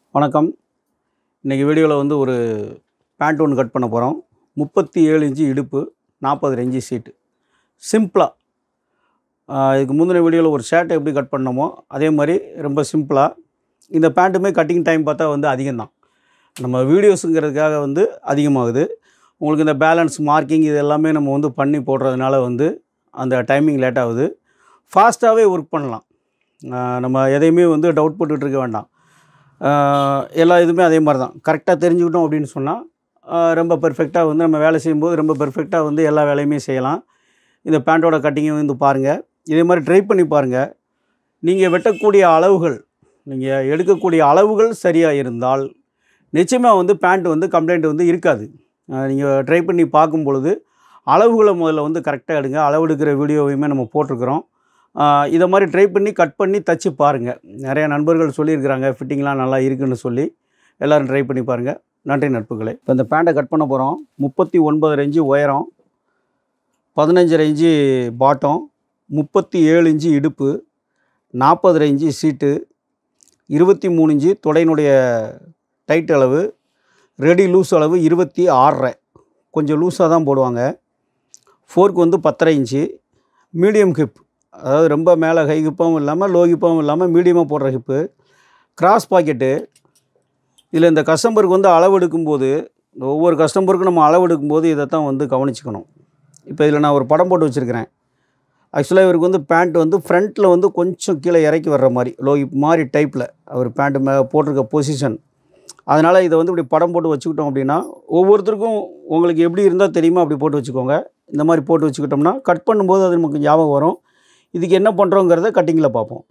வணக்கம் இன்றைக்கி வீடியோவில் வந்து ஒரு பேண்ட் ஒன்று கட் பண்ண போகிறோம் முப்பத்தி ஏழு இன்ச்சு இடுப்பு நாற்பது இன்ச்சு சீட்டு சிம்பிளாக இதுக்கு முந்தின வீடியோவில் ஒரு ஷர்ட்டை எப்படி கட் பண்ணோமோ அதே மாதிரி ரொம்ப சிம்பிளாக இந்த பேண்ட்டுமே கட்டிங் டைம் பார்த்தா வந்து அதிகம்தான் நம்ம வீடியோஸுங்கிறதுக்காக வந்து அதிகமாகுது உங்களுக்கு இந்த பேலன்ஸ் மார்க்கிங் இது எல்லாமே நம்ம வந்து பண்ணி போடுறதுனால வந்து அந்த டைமிங் லேட் ஆகுது ஃபாஸ்ட்டாகவே ஒர்க் பண்ணலாம் ஆஹ் நம்ம எதையுமே வந்து டவுட் போட்டுட்டு இருக்க வேண்டாம் ஆஹ் எல்லா இதுவுமே அதே மாதிரி தான் கரெக்டாக தெரிஞ்சுக்கிட்டோம் அப்படின்னு சொன்னால் ரொம்ப பெர்ஃபெக்டாக வந்து நம்ம வேலை செய்யும்போது ரொம்ப பெர்ஃபெக்டாக வந்து எல்லா வேலையுமே செய்யலாம் இந்த பேண்ட்டோட கட்டிங்கை வந்து பாருங்கள் இதே மாதிரி ட்ரை பண்ணி பாருங்கள் நீங்கள் வெட்டக்கூடிய அளவுகள் நீங்கள் எடுக்கக்கூடிய அளவுகள் சரியாக இருந்தால் நிச்சயமாக வந்து பேண்ட் வந்து கம்ப்ளைண்ட் வந்து இருக்காது நீங்கள் ட்ரை பண்ணி பார்க்கும் பொழுது அளவுகளை முதல்ல வந்து கரெக்டாக எடுங்க அளவு எடுக்கிற வீடியோவையுமே நம்ம போட்டிருக்கிறோம் ஆஹ் இதை மாதிரி ட்ரை பண்ணி கட் பண்ணி தச்சு பாருங்கள் நிறைய நண்பர்கள் சொல்லியிருக்கிறாங்க ஃபிட்டிங்லாம் நல்லா இருக்குன்னு சொல்லி எல்லோரும் ட்ரை பண்ணி பாருங்கள் நன்றி நட்புகளே இப்போ இந்த பேண்ட்டை கட் பண்ண போகிறோம் முப்பத்தி ஒன்பது இன்ச்சு உயரம் பதினஞ்சரை இன்ச்சு பாட்டம் முப்பத்தி ஏழு இன்ச்சு இடுப்பு நாற்பது இன்ச்சு சீட்டு இருபத்தி மூணு இன்ச்சு தொடையினுடைய டைட் அளவு ரெடி லூஸ் அளவு இருபத்தி ஆறரை கொஞ்சம் லூஸாக தான் போடுவாங்க ஃபோர்க் வந்து பத்தரை இன்ச்சு மீடியம் ஹிப் அதாவது ரொம்ப மேலே ஹை ஹிப்பாகவும் இல்லாமல் லோ ஹிப்பாகவும் இல்லாமல் மீடியமாக போடுற ஹிப்பு கிராஸ் பாக்கெட்டு இதில் இந்த கஸ்டமருக்கு வந்து அளவு எடுக்கும்போது இந்த ஒவ்வொரு கஸ்டமருக்கும் நம்ம அளவு எடுக்கும்போது இதை தான் வந்து கவனிச்சுக்கணும் இப்போ இதில் நான் ஒரு படம் போட்டு வச்சுருக்கிறேன் ஆக்சுவலாக இவருக்கு வந்து பேண்ட் வந்து ஃப்ரண்ட்டில் வந்து கொஞ்சம் கீழே இறக்கி வர்ற மாதிரி லோ ஹிப் மாதிரி டைப்பில் அவர் பேண்ட்டு மே போட்டிருக்க பொசிஷன் அதனால் இதை வந்து இப்படி படம் போட்டு வச்சுக்கிட்டோம் அப்படின்னா ஒவ்வொருத்தருக்கும் உங்களுக்கு எப்படி இருந்தால் தெரியுமா அப்படி போட்டு வச்சுக்கோங்க இந்த மாதிரி போட்டு வச்சுக்கிட்டோம்னா கட் பண்ணும்போது அது நமக்கு ஞாபகம் வரும் இதுக்கு என்ன பண்ணுறோங்கிறத கட்டிங்கில் பார்ப்போம்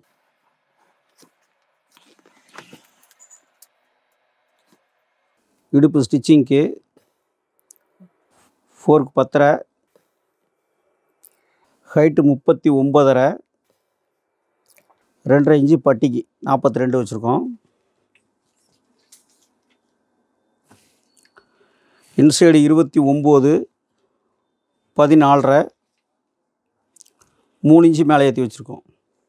இடுப்பு ஸ்டிச்சிங்க்கு ஃபோர்க் பத்தரை ஹைட்டு முப்பத்தி ஒம்பதரை ரெண்டரை இன்ச்சு பட்டிக்கு நாற்பத்தி ரெண்டு வச்சுருக்கோம் இன்சைடு இருபத்தி ஒம்பது பதினாலரை மூணு இன்ச்சு மேலே ஏற்றி வச்சுருக்கோம்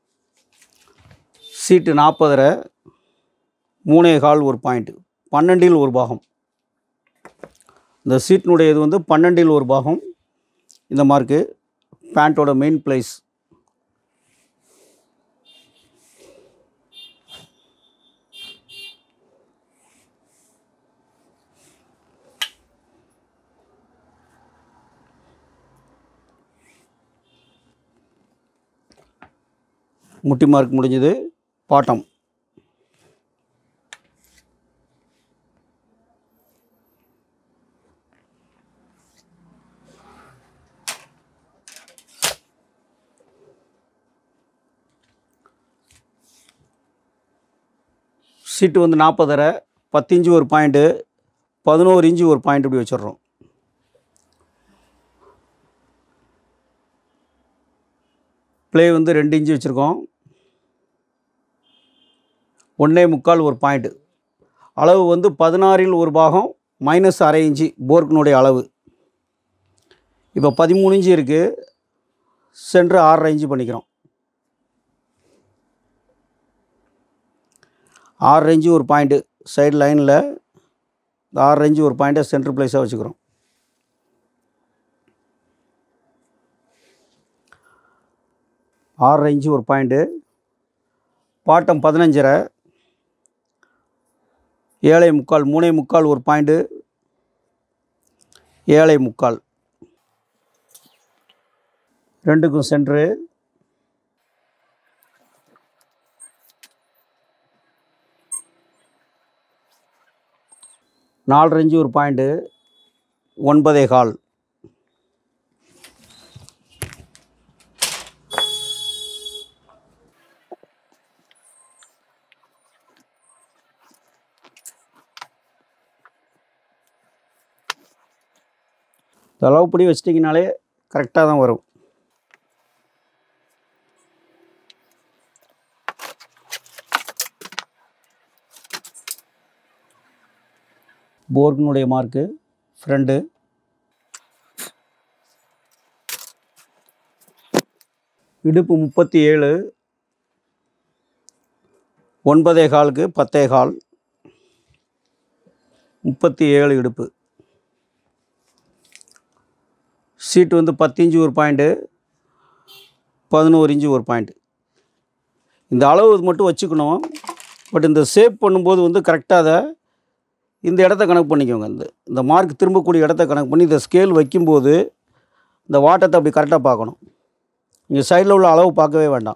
சீட்டு நாற்பதரை மூணே கால் ஒரு பாயிண்ட்டு பன்னெண்டில் ஒரு பாகம் இந்த சீட்டினுடைய இது வந்து பன்னெண்டில் ஒரு பாகம் இந்த மார்க்கு பேண்ட்டோட மெயின் ப்ளேஸ் முட்டி மார்க் முடிஞ்சது பாட்டம் சீட்டு வந்து நாற்பதரை பத்து இன்ச்சு ஒரு பாயிண்ட்டு பதினோரு இன்ச்சு ஒரு பாயிண்ட் இப்படி வச்சிடுறோம் ப்ளே வந்து ரெண்டு இன்ச்சு வச்சுருக்கோம் ஒன்றே முக்கால் ஒரு பாயிண்ட்டு அளவு வந்து பதினாறில் ஒரு பாகம் மைனஸ் அரை இன்ச்சு போர்க்கினுடைய அளவு இப்போ பதிமூணு இன்ச்சு இருக்குது சென்ட்ரு ஆறரை இன்ச்சு பண்ணிக்கிறோம் ஆறு இன்ச்சு ஒரு பாயிண்ட்டு சைடு லைனில் இந்த ஆறு இன்ச்சு ஒரு பாயிண்ட்டை சென்ட்ரு ப்ளேஸாக வச்சுக்கிறோம் ஆறரை இன்ச்சு ஒரு பாயிண்ட்டு பாட்டம் பதினஞ்சரை ஏழை முக்கால் மூணே முக்கால் ஒரு பாயிண்ட்டு ஏழை முக்கால் ரெண்டுக்கும் சென்ட்ரு நாலரை இன்ச்சு ஒரு பாயிண்ட்டு ஒன்பதே கால் இந்த அளவுப்படி வச்சிட்டிங்கனாலே கரெக்டாக தான் வரும் போர்க்கினுடைய மார்க்கு ஃப்ரெண்டு இடுப்பு முப்பத்தி ஏழு ஒன்பதே காலுக்கு பத்தே கால் முப்பத்தி ஏழு இடுப்பு சீட்டு வந்து பத்து இன்ச்சு ஒரு பாயிண்ட்டு பதினோரு இன்ச்சு ஒரு பாயிண்ட்டு இந்த அளவு மட்டும் வச்சுக்கணும் பட் இந்த சேவ் பண்ணும்போது வந்து கரெக்டாக அதை இந்த இடத்த கணக்கு பண்ணிக்கோங்க இந்த இந்த மார்க் திரும்பக்கூடிய இடத்த கணக்கு பண்ணி இந்த ஸ்கேல் வைக்கும்போது இந்த வாட்டத்தை அப்படி கரெக்டாக பார்க்கணும் இங்கே சைடில் உள்ள அளவு பார்க்கவே வேண்டாம்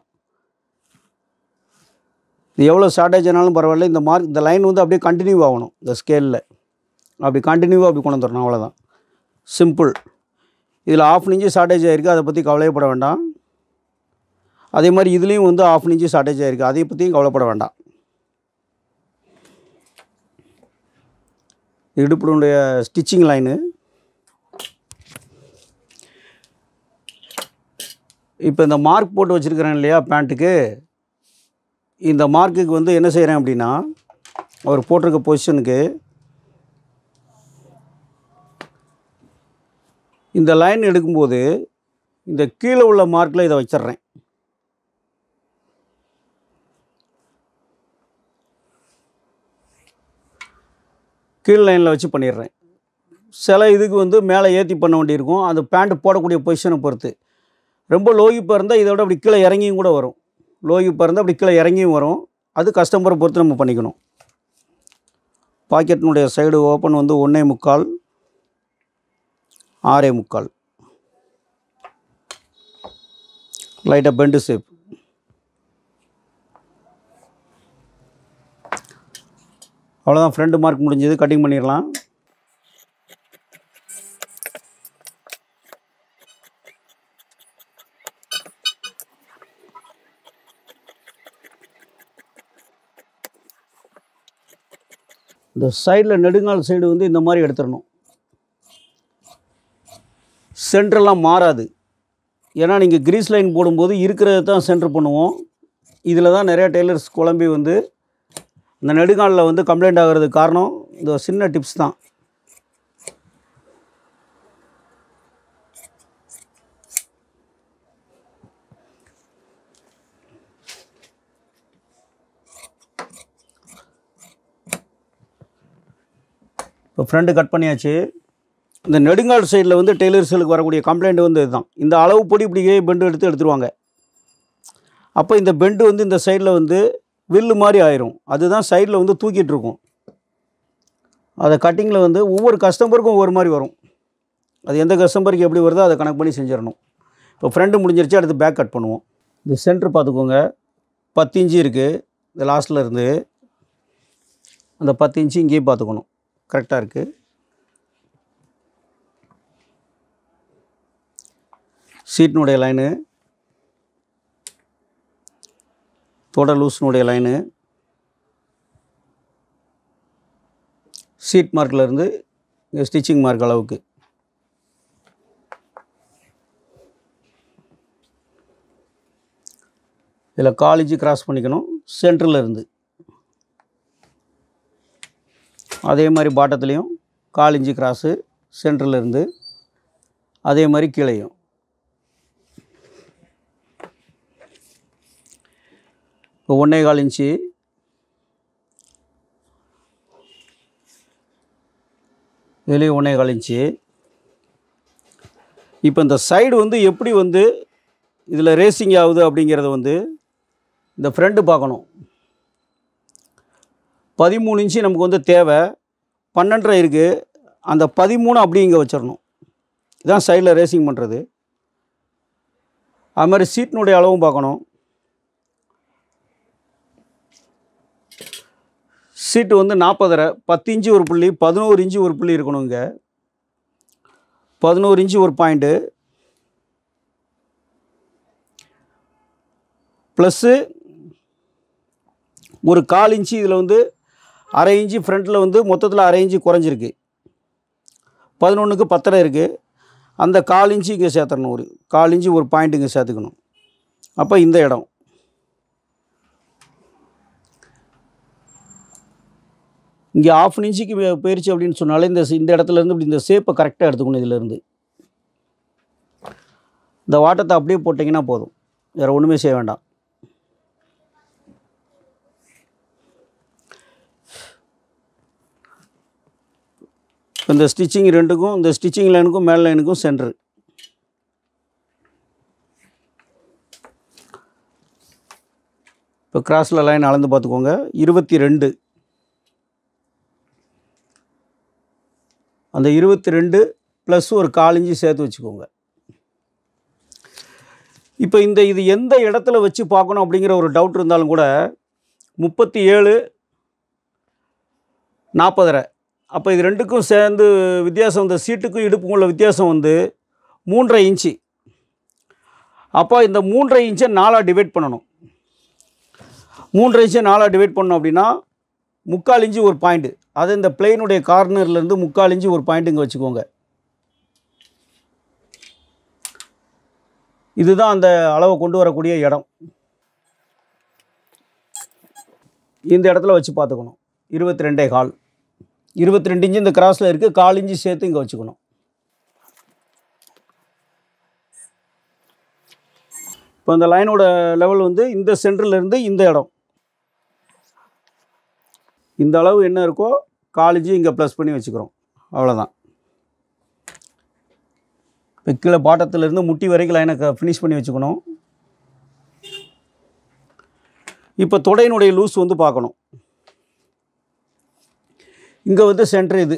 இது எவ்வளோ ஷார்ட்டேஜ் ஆனாலும் பரவாயில்ல இந்த மார்க் இந்த லைன் வந்து அப்படியே கண்டினியூ ஆகணும் இந்த ஸ்கேலில் அப்படி கண்டினியூவாக அப்படி கொண்டு வந்துடணும் அவ்வளோதான் சிம்பிள் இதில் ஆஃப் இன்ச்சு ஷார்ட்டேஜ் ஆகிருக்கு அதை பற்றி கவலையப்பட வேண்டாம் அதே மாதிரி இதுலேயும் வந்து ஆஃப் இன்ச்சு ஷார்ட்டேஜ் ஆகிருக்கு அதை பற்றியும் கவலைப்பட வேண்டாம் இடுப்பினுடைய ஸ்டிச்சிங் லைனு இப்போ இந்த மார்க் போட்டு வச்சுருக்கிறேன் இல்லையா பேண்ட்டுக்கு இந்த மார்க்குக்கு வந்து என்ன செய்கிறேன் அப்படின்னா அவர் போட்டிருக்க பொசிஷனுக்கு இந்த லைன் எடுக்கும்போது இந்த கீழே உள்ள மார்க்கில் இதை வச்சிடுறேன் கீழ் லைனில் வச்சு பண்ணிடுறேன் சில இதுக்கு வந்து மேலே ஏற்றி பண்ண வேண்டியிருக்கும் அந்த பேண்ட் போடக்கூடிய பொசிஷனை பொறுத்து ரொம்ப லோகிப்பாக இருந்தால் இதோட அப்படி கீழே இறங்கியும் கூட வரும் லோகிப்பாக இருந்தால் அப்படி கீழே இறங்கியும் வரும் அது கஸ்டமரை பொறுத்து நம்ம பண்ணிக்கணும் பாக்கெட்டினுடைய சைடு ஓப்பன் வந்து ஒன்றே முக்கால் ஆறே முக்கால் லைட்டாக பெண்டு ஷேப் அவ்வளோதான் ஃப்ரண்ட் மார்க் முடிஞ்சது கட்டிங் பண்ணிடலாம் இந்த சைடில் நெடுங்கால் சைடு வந்து இந்த மாதிரி எடுத்துடணும் சென்டரெல்லாம் மாறாது ஏன்னா நீங்கள் கிரீஸ் லைன் போடும்போது இருக்கிறத தான் சென்டர் பண்ணுவோம் இதில் தான் நிறைய டெய்லர்ஸ் குழம்பி வந்து இந்த நெடுங்காலில் வந்து கம்ப்ளைண்ட் ஆகிறதுக்கு காரணம் இந்த சின்ன டிப்ஸ் தான் இப்போ ஃப்ரண்ட் கட் பண்ணியாச்சு இந்த நெடுங்கால் சைடில் வந்து டெய்லர்ஸுக்கு வரக்கூடிய கம்ப்ளைண்ட் வந்து இதுதான் இந்த அளவு பொடி இப்படியே பெண்டு எடுத்து எடுத்துருவாங்க அப்போ இந்த பெண்டு வந்து இந்த சைடில் வந்து வில்லு மாதிரி ஆயிரும் அதுதான் சைடில் வந்து தூக்கிட்டு இருக்கும் அதை கட்டிங்கில் வந்து ஒவ்வொரு கஸ்டமருக்கும் ஒவ்வொரு மாதிரி வரும் அது எந்த கஸ்டமருக்கு எப்படி வருதோ அதை கணக்கு பண்ணி செஞ்சிடணும் இப்போ ஃப்ரண்ட்டு முடிஞ்சிருச்சு அடுத்து பேக் கட் பண்ணுவோம் இந்த சென்டர் பார்த்துக்கோங்க பத்து இன்ச்சு இருக்குது இந்த லாஸ்ட்டில் இருந்து அந்த பத்து இன்ச்சு இங்கேயும் பார்த்துக்கணும் கரெக்டாக இருக்குது சீட்டினுடைய லைனு தொட லூஸினுடைய லைனு சீட் மார்க்கில் இருந்து இங்கே ஸ்டிச்சிங் மார்க் அளவுக்கு இதில் காலேஜ் கிராஸ் பண்ணிக்கணும் சென்டரில் இருந்து அதே மாதிரி பாட்டத்துலேயும் கால் இன்ச்சு கிராஸு சென்டரில் இருந்து அதே மாதிரி கீழேயும் இப்போ ஒன்றே கால் இன்ச்சு இதுலேயும் ஒன்றே கால் இன்ச்சு இப்போ இந்த சைடு வந்து எப்படி வந்து இதில் ரேசிங் ஆகுது அப்படிங்கிறத வந்து இந்த ஃப்ரண்ட்டு பார்க்கணும் பதிமூணு இன்ச்சு நமக்கு வந்து தேவை பன்னெண்டரை இருக்குது அந்த பதிமூணு அப்படியே இங்கே வச்சிடணும் இதான் சைடில் ரேசிங் பண்ணுறது அது மாதிரி சீட்டினுடைய அளவும் பார்க்கணும் சீட்டு வந்து நாற்பதரை பத்து இன்ச்சு ஒரு புள்ளி பதினோரு இன்ச்சு ஒரு புள்ளி இருக்கணும் இங்கே பதினோரு இன்ச்சு ஒரு பாயிண்ட்டு ப்ளஸ்ஸு ஒரு கால் இன்ச்சு இதில் வந்து அரை இன்ச்சு ஃப்ரண்ட்டில் வந்து மொத்தத்தில் அரை இன்ச்சு குறைஞ்சிருக்கு பதினொன்றுக்கு பத்தரை இருக்குது அந்த கால் இன்ச்சு இங்கே சேர்த்துடணும் ஒரு கால் இன்ச்சு ஒரு பாயிண்ட் இங்கே சேர்த்துக்கணும் அப்போ இந்த இடம் இங்கே ஆஃப் இன்ச்சுக்கு மே- போயிருச்சு அப்படின்னு சொன்னாலே இந்த சி- இந்த இடத்துல இருந்து இப்படி இந்த ஷேப்பை கரெக்டாக எடுத்துக்கணும் இதிலேருந்து இந்த வாட்டத்தை அப்படியே போட்டிங்கன்னா போதும் வேறு ஒன்றுமே செய்ய வேண்டாம் இந்த ஸ்டிச்சிங் ரெண்டுக்கும் இந்த ஸ்டிச்சிங் லைனுக்கும் மேல் லைனுக்கும் சென்டர் இப்போ கிராஸில் லைன் அளந்து பார்த்துக்கோங்க இருபத்தி ரெண்டு அந்த இருபத்தி ரெண்டு ப்ளஸ் ஒரு கால் இன்ச்சு சேர்த்து வச்சுக்கோங்க இப்போ இந்த இது எந்த இடத்துல வச்சு பார்க்கணும் அப்படிங்கிற ஒரு டவுட் இருந்தாலும் கூட முப்பத்தி ஏழு நாற்பதரை அப்போ இது ரெண்டுக்கும் சேர்ந்து வித்தியாசம் இந்த சீட்டுக்கும் இடுப்புக்கும் உள்ள வித்தியாசம் வந்து மூன்றரை இன்ச்சு அப்போ இந்த மூன்றரை இன்ச்சை நாலாக டிவைட் பண்ணணும் மூன்றரை இன்ச்சை நாலாக டிவைட் பண்ணோம் அப்படின்னா முக்கால் இன்ச்சு ஒரு பாயிண்ட்டு அது இந்த பிளெயினுடைய கார்னர்லேருந்து முக்கால் இன்ச்சு ஒரு பாயிண்ட் இங்கே வச்சுக்கோங்க இதுதான் அந்த அளவை கொண்டு வரக்கூடிய இடம் இந்த இடத்துல வச்சு பார்த்துக்கணும் இருபத்தி ரெண்டே கால் இருபத்தி ரெண்டு இன்ச்சு இந்த கிராஸில் இருக்குது கால் இன்ச்சு சேர்த்து இங்கே வச்சுக்கணும் இப்போ இந்த லைனோட லெவல் வந்து இந்த சென்டர்ல இருந்து இந்த இடம் இந்த அளவு என்ன இருக்கோ கால் இன்ச்சு இங்கே ப்ளஸ் பண்ணி வச்சுக்கிறோம் அவ்வளோதான் இப்போ கீழே பாட்டத்திலேருந்து முட்டி வரைக்கும் லைனை க ஃபினிஷ் பண்ணி வச்சுக்கணும் இப்போ தொடையினுடைய லூஸ் வந்து பார்க்கணும் இங்கே வந்து சென்டர் இது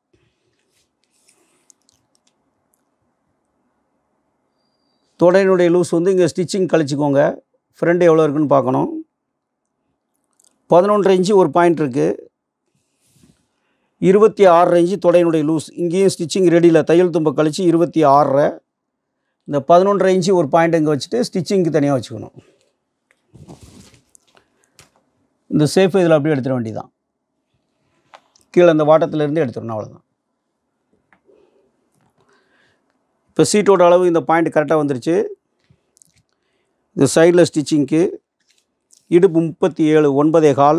தொடையினுடைய லூஸ் வந்து இங்கே ஸ்டிச்சிங் கழிச்சிக்கோங்க ஃப்ரண்ட் எவ்வளோ இருக்குன்னு பார்க்கணும் பதினொன்றரை இன்ச்சு ஒரு பாயிண்ட் இருக்குது இருபத்தி ஆறரை இன்ச்சு தொடையினுடைய லூஸ் இங்கேயும் ஸ்டிச்சிங் ரெடியில் தையல் தும்பை கழித்து இருபத்தி ஆறரை இந்த பதினொன்றரை இன்ச்சு ஒரு பாயிண்ட் இங்கே வச்சுட்டு ஸ்டிச்சிங்க்கு தனியாக வச்சுக்கணும் இந்த சேஃப் இதில் அப்படியே எடுத்துட வேண்டியதான் கீழே அந்த வாட்டத்திலேருந்து எடுத்துடணும் அவ்வளோதான் இப்போ சீட்டோட அளவு இந்த பாயிண்ட் கரெக்டாக வந்துருச்சு இது சைடில் ஸ்டிச்சிங்க்கு இடுப்பு முப்பத்தி ஏழு ஒன்பதே கால்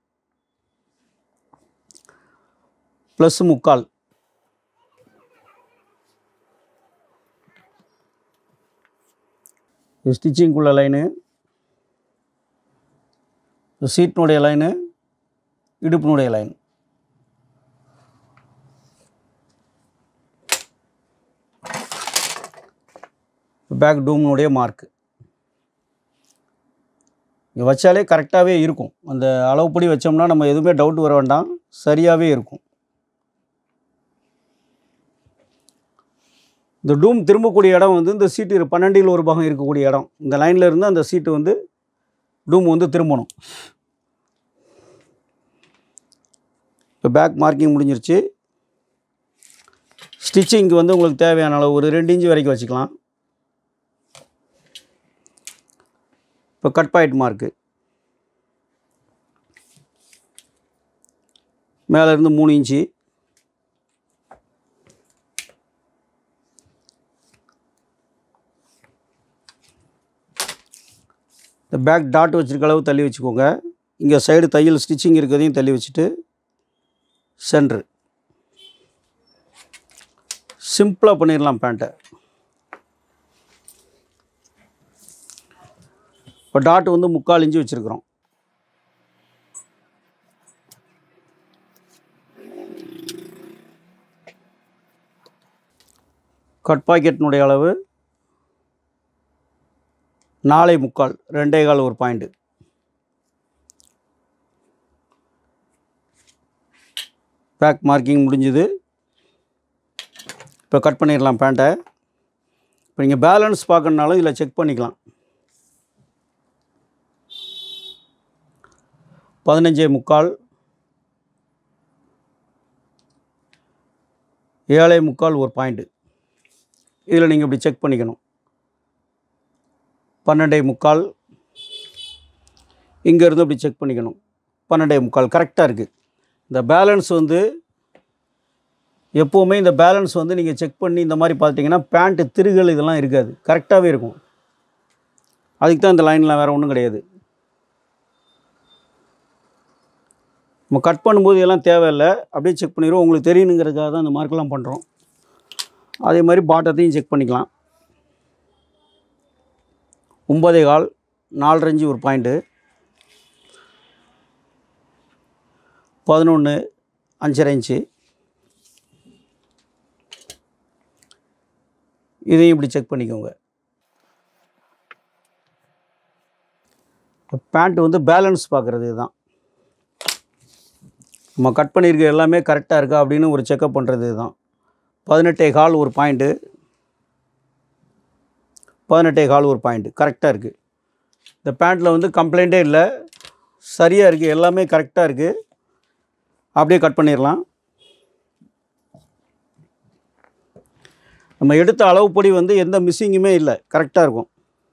ப்ளஸ் முக்கால் ஸ்டிச்சிங்குள்ள லைனு சீட்டினுடைய லைனு இடுப்பினுடைய லைன் பேக் டூம்னுடைய மார்க்கு இங்கே வச்சாலே கரெக்டாகவே இருக்கும் அந்த அளவுப்படி வச்சோம்னா நம்ம எதுவுமே டவுட் வர வேண்டாம் சரியாகவே இருக்கும் இந்த டூம் திரும்பக்கூடிய இடம் வந்து இந்த சீட்டு பன்னெண்டில் ஒரு பாகம் இருக்கக்கூடிய இடம் இந்த லைனில் இருந்து அந்த சீட்டு வந்து டூம் வந்து திரும்பணும் இப்போ பேக் மார்க்கிங் முடிஞ்சிருச்சு ஸ்டிச்சிங்க்கு வந்து உங்களுக்கு தேவையான அளவு ஒரு ரெண்டு இன்ச்சு வரைக்கும் வச்சுக்கலாம் இப்போ கட் பாயிண்ட் மார்க்கு மேலே இருந்து மூணு இன்ச்சு இந்த பேக் டாட் வச்சுருக்க அளவு தள்ளி வச்சுக்கோங்க இங்கே சைடு தையல் ஸ்டிச்சிங் இருக்கிறதையும் தள்ளி வச்சுட்டு சென்ட்ரு சிம்பிளாக பண்ணிடலாம் பேண்ட்டை இப்போ டாட் வந்து முக்கால் இன்ச்சு வச்சுருக்குறோம் கட் பாக்கெட்டினுடைய அளவு நாளை முக்கால் ரெண்டே கால் ஒரு பாயிண்ட்டு பேக் மார்க்கிங் முடிஞ்சுது இப்போ கட் பண்ணிடலாம் பேண்ட்டை இப்போ நீங்கள் பேலன்ஸ் பார்க்கணுனாலும் இதில் செக் பண்ணிக்கலாம் பதினஞ்சே முக்கால் ஏழை முக்கால் ஒரு பாயிண்ட்டு இதில் நீங்கள் இப்படி செக் பண்ணிக்கணும் பன்னெண்டே முக்கால் இங்கேருந்து அப்படி செக் பண்ணிக்கணும் பன்னெண்டே முக்கால் கரெக்டாக இருக்குது இந்த பேலன்ஸ் வந்து எப்போவுமே இந்த பேலன்ஸ் வந்து நீங்கள் செக் பண்ணி இந்த மாதிரி பார்த்தீங்கன்னா பேண்ட்டு திருகள் இதெல்லாம் இருக்காது கரெக்டாகவே இருக்கும் அதுக்கு தான் இந்த லைன்லாம் வேறு ஒன்றும் கிடையாது நம்ம கட் பண்ணும்போது இதெல்லாம் தேவையில்லை அப்படியே செக் பண்ணிடுவோம் உங்களுக்கு தெரியணுங்கிறதுக்காக தான் இந்த மார்க்கெல்லாம் பண்ணுறோம் அதே மாதிரி பாட்டத்தையும் செக் பண்ணிக்கலாம் ஒம்பதே கால் நாலரை இன்ச்சு ஒரு பாயிண்ட்டு பதினொன்று அஞ்சரை இன்ச்சு இதையும் இப்படி செக் பண்ணிக்கோங்க பேண்ட் வந்து பேலன்ஸ் பார்க்குறது இதுதான் நம்ம கட் பண்ணியிருக்க எல்லாமே கரெக்டாக இருக்கா அப்படின்னு ஒரு செக்கப் பண்ணுறது இதுதான் பதினெட்டே கால் ஒரு பாயிண்ட்டு பதினெட்டே கால் ஒரு பாயிண்ட்டு கரெக்டாக இருக்குது இந்த பேண்ட்டில் வந்து கம்ப்ளைண்ட்டே இல்லை சரியாக இருக்குது எல்லாமே கரெக்டாக இருக்குது அப்படியே கட் பண்ணிடலாம் நம்ம எடுத்த அளவுப்படி வந்து எந்த மிஸ்ஸிங்குமே இல்லை கரெக்டாக இருக்கும்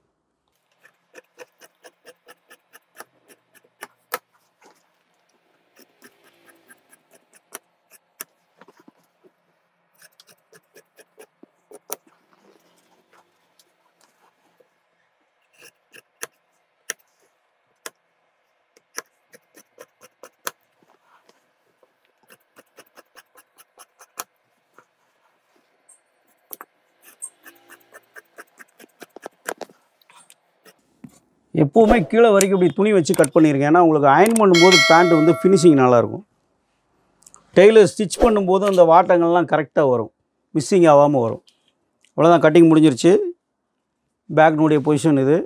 எப்போவுமே கீழே வரைக்கும் இப்படி துணி வச்சு கட் பண்ணியிருக்கேன் ஏன்னா உங்களுக்கு அயன் பண்ணும்போது பேண்ட் வந்து ஃபினிஷிங் நல்லாயிருக்கும் டெய்லர் ஸ்டிச் பண்ணும்போது அந்த வாட்டங்கள்லாம் கரெக்டாக வரும் மிஸ்ஸிங் ஆகாமல் வரும் அவ்வளோதான் கட்டிங் முடிஞ்சிருச்சு பேக்னுடைய பொசிஷன் இது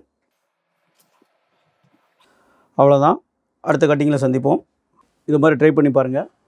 அவ்வளோதான் அடுத்த கட்டிங்கில் சந்திப்போம் இது மாதிரி ட்ரை பண்ணி பாருங்கள்